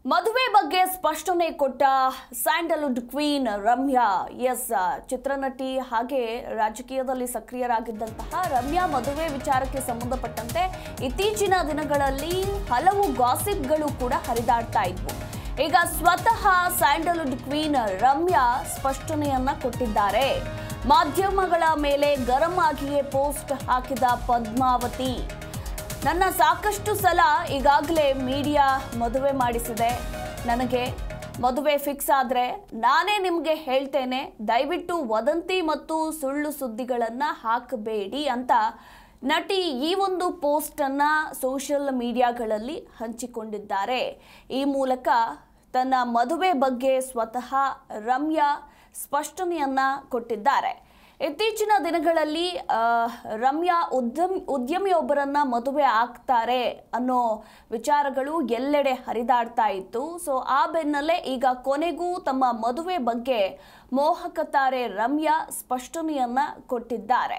ಮದುವೆ ಬಗ್ಗೆ ಸ್ಪಷ್ಟನೆ ಕೊಟ್ಟ ಸ್ಯಾಂಡಲ್ವುಡ್ ಕ್ವೀನ್ ರಮ್ಯಾ ಎಸ್ ಚಿತ್ರನಟಿ ಹಾಗೆ ರಾಜಕೀಯದಲ್ಲಿ ಸಕ್ರಿಯರಾಗಿದ್ದಂತಹ ರಮ್ಯಾ ಮದುವೆ ವಿಚಾರಕ್ಕೆ ಸಂಬಂಧಪಟ್ಟಂತೆ ಇತ್ತೀಚಿನ ದಿನಗಳಲ್ಲಿ ಹಲವು ಗಾಸಿಪ್ಗಳು ಕೂಡ ಹರಿದಾಡ್ತಾ ಇದ್ವು ಈಗ ಸ್ವತಃ ಸ್ಯಾಂಡಲ್ವುಡ್ ಕ್ವೀನ್ ರಮ್ಯಾ ಸ್ಪಷ್ಟನೆಯನ್ನ ಕೊಟ್ಟಿದ್ದಾರೆ ಮಾಧ್ಯಮಗಳ ಮೇಲೆ ಗರಂ ಆಗಿಯೇ ಪೋಸ್ಟ್ ಹಾಕಿದ ಪದ್ಮಾವತಿ ನನ್ನ ಸಾಕಷ್ಟು ಸಲ ಈಗಾಗಲೇ ಮೀಡಿಯಾ ಮದುವೆ ಮಾಡಿಸಿದೆ ನನಗೆ ಮದುವೆ ಫಿಕ್ಸ್ ಆದರೆ ನಾನೇ ನಿಮಗೆ ಹೇಳ್ತೇನೆ ದಯವಿಟ್ಟು ವದಂತಿ ಮತ್ತು ಸುಳ್ಳು ಸುದ್ದಿಗಳನ್ನು ಹಾಕಬೇಡಿ ಅಂತ ನಟಿ ಈ ಒಂದು ಪೋಸ್ಟನ್ನು ಸೋಷಿಯಲ್ ಮೀಡಿಯಾಗಳಲ್ಲಿ ಹಂಚಿಕೊಂಡಿದ್ದಾರೆ ಈ ಮೂಲಕ ತನ್ನ ಮದುವೆ ಬಗ್ಗೆ ಸ್ವತಃ ರಮ್ಯಾ ಸ್ಪಷ್ಟನೆಯನ್ನ ಕೊಟ್ಟಿದ್ದಾರೆ ಇತ್ತೀಚಿನ ದಿನಗಳಲ್ಲಿ ಆ, ರಮ್ಯಾ ಉದ್ಯಮಿ ಉದ್ಯಮಿಯೊಬ್ಬರನ್ನ ಮದುವೆ ಆಗ್ತಾರೆ ಅನ್ನೋ ವಿಚಾರಗಳು ಎಲ್ಲೆಡೆ ಹರಿದಾಡ್ತಾ ಇತ್ತು ಸೊ ಆ ಬೆನ್ನಲ್ಲೇ ಈಗ ಕೊನೆಗೂ ತಮ್ಮ ಮದುವೆ ಬಗ್ಗೆ ಮೋಹಕ ತಾರೆ ರಮ್ಯಾ ಸ್ಪಷ್ಟನೆಯನ್ನ ಕೊಟ್ಟಿದ್ದಾರೆ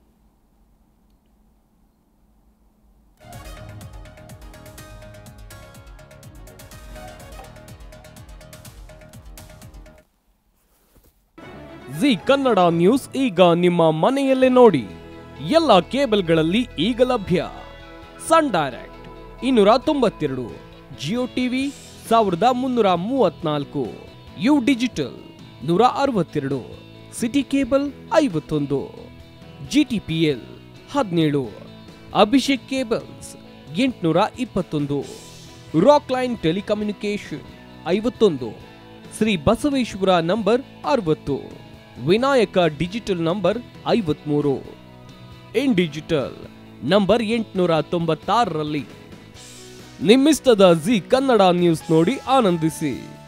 ಜಿ ಕನ್ನಡ ನ್ಯೂಸ್ ಈಗ ನಿಮ್ಮ ಮನೆಯಲ್ಲೇ ನೋಡಿ ಎಲ್ಲ ಕೇಬಲ್ಗಳಲ್ಲಿ ಈಗ ಲಭ್ಯ ಸನ್ ಡೈರೆಕ್ಟ್ ಇನ್ನೂರ ತೊಂಬತ್ತೆರಡು ಜಿಯೋ ಟಿವಿ ಸಾವಿರದ ಮುನ್ನೂರ ಮೂವತ್ನಾಲ್ಕು ಯು ಡಿಜಿಟಲ್ ನೂರ ಅರವತ್ತೆರಡು ಸಿಟಿ ಕೇಬಲ್ ಐವತ್ತೊಂದು ಜಿ ಟಿ ಪಿ ಎಲ್ ಹದಿನೇಳು ಅಭಿಷೇಕ್ ಕೇಬಲ್ಸ್ ಎಂಟುನೂರ ಇಪ್ಪತ್ತೊಂದು ರಾಕ್ ಲೈನ್ ಟೆಲಿಕಮ್ಯುನಿಕೇಶನ್ ಐವತ್ತೊಂದು ಶ್ರೀ ಬಸವೇಶ್ವರ ನಂಬರ್ ಅರವತ್ತು ವಿನಾಯಕ ಡಿಜಿಟಲ್ ನಂಬರ್ ಐವತ್ಮೂರು ಇನ್ ಡಿಜಿಟಲ್ ನಂಬರ್ ಎಂಟುನೂರ ತೊಂಬತ್ತಾರರಲ್ಲಿ ನಿಮ್ಮಿಸ್ತದ ಜಿ ಕನ್ನಡ ನ್ಯೂಸ್ ನೋಡಿ ಆನಂದಿಸಿ